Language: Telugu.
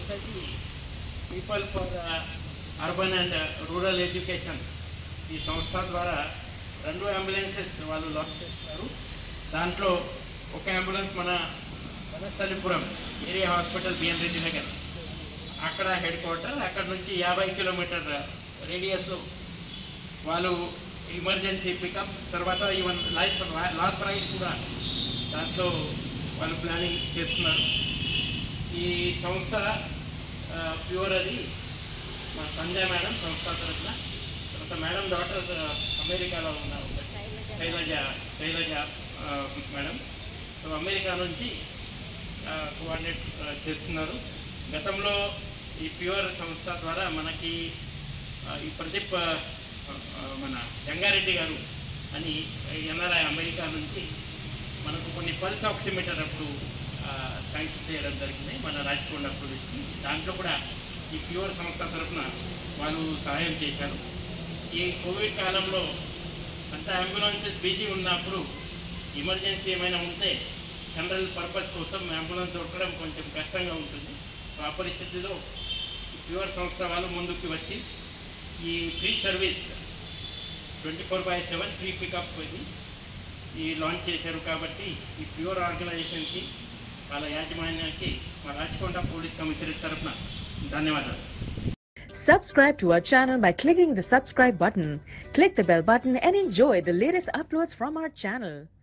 Society people for urban and rural education ఈ సంస్థ ద్వారా రెండు అంబులెన్సెస్ వాళ్ళు లాంచ్ చేస్తున్నారు దాంట్లో ఒక అంబులెన్స్ మన Vanasthalipuram area hospital BN Reddy Nagar అక్కడ హెడ్ క్వార్టర్ అక్కడ నుంచి యాభై కిలోమీటర్ రేడియస్లో వాళ్ళు ఎమర్జెన్సీ పికప్ తర్వాత ఈవెన్ లైఫ్ లాస్ట్ రైడ్ కూడా దాంట్లో వాళ్ళు ప్లానింగ్ చేస్తున్నారు ఈ సంస్థ ప్యూర్ అది మా సంజయ్ మేడం సంస్థ తరఫున తర్వాత మేడం డాక్టర్ అమెరికాలో ఉన్నారు శైలజ శైలజ ఆ, మేడం సో అమెరికా నుంచి కోఆర్డినేట్ చేస్తున్నారు గతంలో ఈ ప్యూర్ సంస్థ ద్వారా మనకి ఆ, ఈ ప్రదీప్ ఆ, ఆ, మన జంగారెడ్డి గారు అని ఎన్ఆర్ఐ అమెరికా నుంచి మనకు కొన్ని పల్స్ ఆక్సిమీటర్ అప్పుడు శాంక్షన్ చేయడం జరిగింది మన రాజకొండ పోలీస్కి దాంట్లో కూడా ఈ ప్యూర్ సంస్థ తరఫున వాళ్ళు సహాయం చేశారు ఈ కోవిడ్ కాలంలో అంత అంబులెన్సెస్ బిజీ ఉన్నప్పుడు ఎమర్జెన్సీ ఏమైనా ఉంటే జనరల్ పర్పస్ కోసం అంబులెన్స్ దొరకడం కొంచెం కష్టంగా ఉంటుంది ఆ పరిస్థితిలో ఈ ప్యూర్ సంస్థ వాళ్ళు ముందుకు వచ్చి ఈ free service twenty four by seven free pickup ఇది ఈ లాంచ్ చేశారు కాబట్టి ఈ ప్యూర్ ఆర్గనైజేషన్కి వాళ్ళ యాజమాన్యానికి మా రాచకొండ పోలీస్ కమిషనరేట్ తరఫున ధన్యవాదాలు Subscribe to our channel by clicking the subscribe button. Click the bell button and enjoy the latest uploads from our channel.